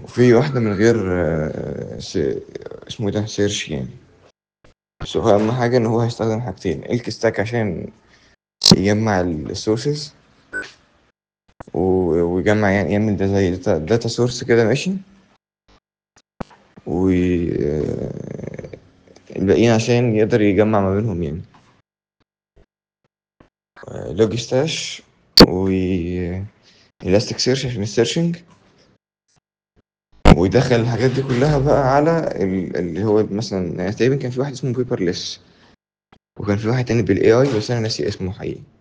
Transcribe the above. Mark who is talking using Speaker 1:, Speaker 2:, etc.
Speaker 1: وفي واحدة من غير آه، س... اسمه إيه ده سيرش يعني بس هو أهم حاجة إن هو هيستخدم حاجتين إلك ستاك عشان يجمع السورسز ويجمع يعني يعمل ده زي داتا سورس كده ماشي و آه، الباقيين عشان يقدر يجمع ما بينهم يعني لوج ستاش و الاستيك سيرش عشان السيرشنج ويدخل الحاجات دي كلها بقى على ال- اللي هو مثلا يعني تقريبا كان في واحد اسمه بيبرليس وكان في واحد تاني بالاي اي بس انا ناسي اسمه حقيقي